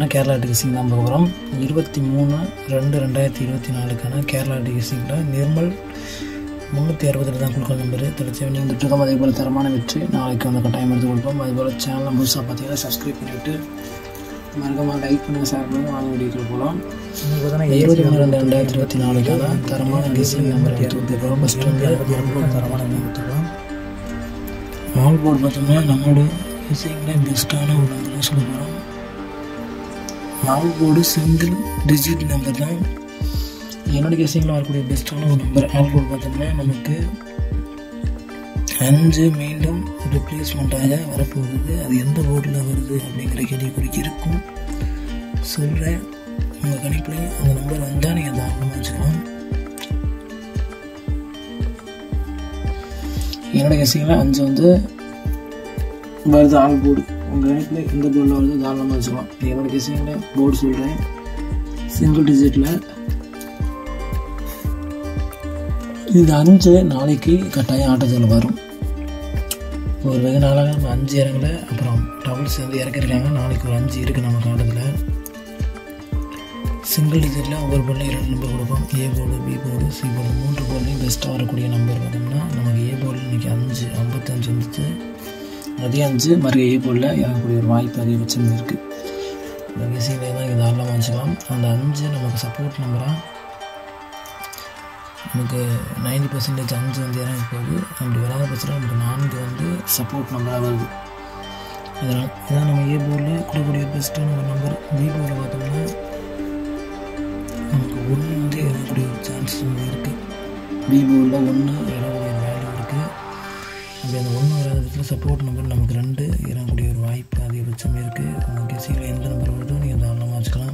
கேரளா டிகிசிங் தான் போகிறோம் இருபத்தி மூணு ரெண்டு ரெண்டாயிரத்தி இருபத்தி நாலுக்கான கேரளா டிகிசிங்கில் நிர்மல் முந்நூற்றி அறுபது தான் குழுக்கள் நம்பர் தொடர்ச்சியாக நீங்கள் இருக்கோம் அதே போல் தரமான வெற்றி நாளைக்கு வந்து கட்டாயம் எடுத்து கொடுப்போம் அதுபோல் சேனலை முழுசாக பார்த்தீங்கன்னா சப்ஸ்கிரைப் பண்ணிவிட்டு மறக்காமல் லைக் பண்ணுங்கள் ஷேர் பண்ணுங்கள் வாங்க வீடியோக்குள்ள போகலாம் இருபத்தி மூணு ரெண்டு ரெண்டாயிரத்தி இருபத்தி நாலுக்கான தரமான டிகிசிங் நம்பர் எடுத்து கொடுத்துருக்கோம் ஃபஸ்ட் வந்து தரமான நம்பர் கொடுத்துருக்கோம் ஆல் போர்டு பார்த்தோம்னா நம்மளோட டிசைனில் பெஸ்ட்டான ஒரு நம்பர் சொல்ல போகிறோம் all board single digit number தான் என்னோட கேசிங்கில் வரக்கூடிய பெஸ்ட்டான ஒரு நம்பர் ஆல் போர்டு பார்த்தோம்னா நமக்கு அஞ்சு மீண்டும் ரிப்ளேஸ்மெண்ட்டாக வரப்போகுது அது எந்த போர்டில் வருது அப்படிங்கிற கேள்விக்குறிக்கு இருக்கும் சொல்கிறேன் உங்கள் கணிப்பில் அந்த நம்பர் வந்தால் நீங்கள் தாராளமாக வச்சுக்கலாம் என்னோட கேசிங்கில் அஞ்சு வந்து வருது ஆல் போர்டு உங்கள் கணிப்பில் எந்த போர்டில் வருது தாராளமாக வச்சுக்கலாம் என்னோட கேசிங்கில் போர்டு சொல்கிறேன் சிங்கிள் டிஜிட்டில் இது அஞ்சு நாளைக்கு கட்டாயம் ஆட்டத்தில் வரும் ஒரு வெகு நாளாக நம்ம அஞ்சு இறங்கல அப்புறம் டபுள்ஸ் வந்து இறக்கிருக்காங்க நாளைக்கு ஒரு அஞ்சு இருக்குது நமக்கு ஆட்டத்தில் சிங்கிள் டிஜிட்டில் ஒவ்வொரு போர்டில் இரண்டு நம்பர் கொடுப்போம் A board B board C board மூன்று போர்ட்லையும் பெஸ்ட்டாக வரக்கூடிய நம்பர் பார்த்தோம்னா நமக்கு ஏ போர்டில் இன்றைக்கி அஞ்சு ஐம்பத்தஞ்சு வந்துச்சு அதே அஞ்சு மறு ஏ போர்டில் இறங்கக்கூடிய ஒரு வாய்ப்பு அதிகபட்சம் இருக்குது இந்த விஷயங்களை தான் இது தாராளமாக வச்சுக்கலாம் அந்த அஞ்சு நமக்கு சப்போர்ட் நம்பராக நமக்கு நைன்டி பர்சன்டேஜ் அஞ்சு வந்து இறங்கி போகுது அப்படி வராத பட்சத்தில் நமக்கு நான்கு வந்து சப்போர்ட் நம்பராக வருது அதனால் இதான் நம்ம ஏ போர்டில் கொடுக்கக்கூடிய பெஸ்ட்டான ஒரு நம்பர் பி போர்டில் பார்த்தோம்னா நமக்கு ஒன்று வந்து இறங்கக்கூடிய ஒரு சான்ஸ் வந்து இருக்குது பி போர்டில் ஒன்று இறங்கக்கூடிய வேல்யூ இருக்குது அப்படி அந்த ஒன்று வராத பட்சத்தில் சப்போர்ட் நம்பர் நமக்கு ரெண்டு இறங்கக்கூடிய ஒரு வாய்ப்பு அதிகபட்சமே இருக்குது உங்கள் கெசியில் எந்த நம்பர் வருதோ நீங்கள் தாராளமாக வச்சுக்கலாம்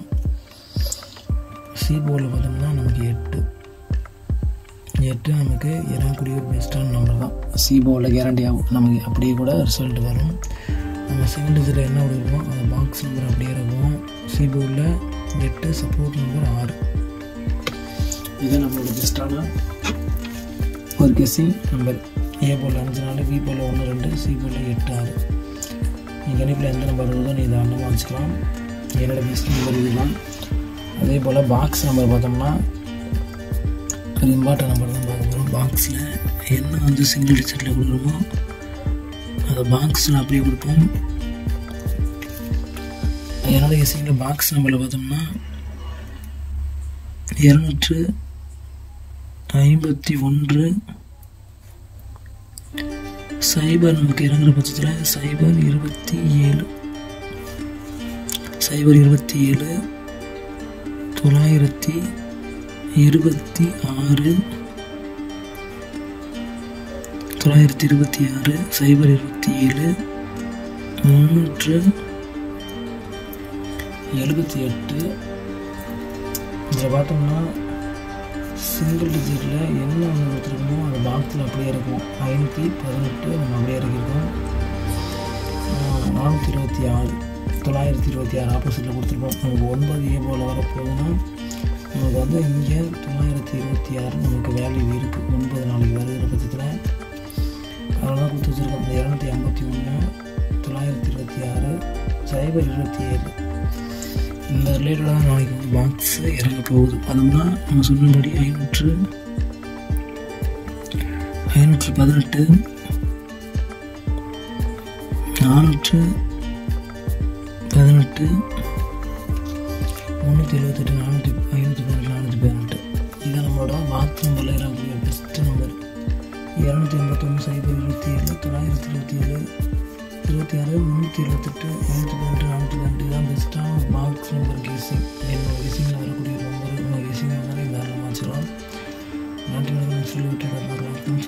சி போர்டில் பார்த்தோம்னா நமக்கு எட்டு எட்டு நமக்கு இறங்கக்கூடிய ஒரு பெஸ்ட்டான நம்பர் தான் சிபோவில் கேரண்டி ஆகும் நமக்கு அப்படியே கூட ரிசல்ட் வரும் நம்ம சிங்கிள் டிஜிட்டில் என்ன கொடுக்குறோமோ அந்த பாக்ஸ் நம்பர் அப்படியே இருக்கும் சிபோவில் எட்டு சப்போர்ட் நம்பர் ஆறு இது நம்மளோட பெஸ்ட்டான ஒரு கெஸ்ஸிங் நம்பர் ஏ போல் அஞ்சு நாலு பி போல் ஒன்று ரெண்டு சி போல் எட்டு ஆறு நீங்கள் கணிப்பில் எந்த நம்பர் வருதோ நீ தாராளமாக வச்சுக்கலாம் என்னோட பெஸ்ட் நம்பர் இதுதான் அதே போல் பாக்ஸ் நம்பர் பார்த்தோம்னா அது இம்பார்ட்டன் நம்பர் தான் பார்க்க போகிறோம் பாக்ஸில் என்ன வந்து சிங்கிள் டிஜிட்டில் கொடுக்குறோமோ அதை பாக்ஸில் அப்படியே கொடுப்போம் என்னோட சிங்கிள் பாக்ஸ் நம்பரில் பார்த்தோம்னா இரநூற்று ஐம்பத்தி ஒன்று சைபர் நமக்கு இறங்குற பட்சத்தில் சைபர் இருபத்தி ஏழு சைபர் இருபத்தி ஏழு தொள்ளாயிரத்தி இருபத்தி ஆறு தொள்ளாயிரத்தி இருபத்தி ஆறு சைபர் இருபத்தி ஏழு முந்நூற்று எழுபத்தி எட்டு இதில் பார்த்தோம்னா சிங்கிள் டிஜிட்டில் என்ன ஒன்று கொடுத்துருக்கோமோ அந்த பாக்ஸில் அப்படியே இருக்கும் ஐநூற்றி பதினெட்டு நம்ம அப்படியே இறக்கிருக்கோம் நானூற்றி இருபத்தி ஆறு தொள்ளாயிரத்தி இருபத்தி ஆறு ஆப்போசிட்டில் கொடுத்துருப்போம் நமக்கு ஒன்பது ஏ போல் வரப்போகுதுன்னா நமக்கு வந்து இங்கே தொள்ளாயிரத்தி இருபத்தி ஆறு நமக்கு வேல்யூ இருக்குது ஒன்பது நாளைக்கு வருகிற பட்சத்தில் அதனால தான் கொடுத்து வச்சுருக்கோம் இந்த இரநூத்தி ஐம்பத்தி ஒன்று தொள்ளாயிரத்தி இருபத்தி ஆறு சைபர் இருபத்தி ஏழு இந்த ரிலேட்டடாக நாளைக்கு வந்து பாக்ஸு இறங்க போகுது அதுனா நம்ம சொன்னபடி ஐநூற்று ஐநூற்று பதினெட்டு நானூற்று பதினெட்டு முந்நூற்றி எழுபத்தெட்டு நானூற்றி ஐநூற்றி பதினெட்டு நானூற்றி பதினெட்டு இது நம்மளோட பாத் நம்பரில் இருக்கக்கூடிய பெஸ்ட் நம்பர் இரநூத்தி எண்பத்தொன்று சைபர் இருபத்தி ஏழு தொள்ளாயிரத்தி இருபத்தி ஏழு இருபத்தி ஆறு முந்நூற்றி எழுபத்தெட்டு ஐநூற்றி பதினெட்டு நானூற்றி பதினெட்டு தான் பெஸ்ட்டான பாக்ஸ் நம்பர் கேசிங் என்னோட கேசிங்கில் வரக்கூடிய நம்பர் உங்கள் கேசிங் வந்தாலும் தாராளமாக வச்சுக்கலாம் நாட்டு சொல்லி விட்டு பார்க்கலாம்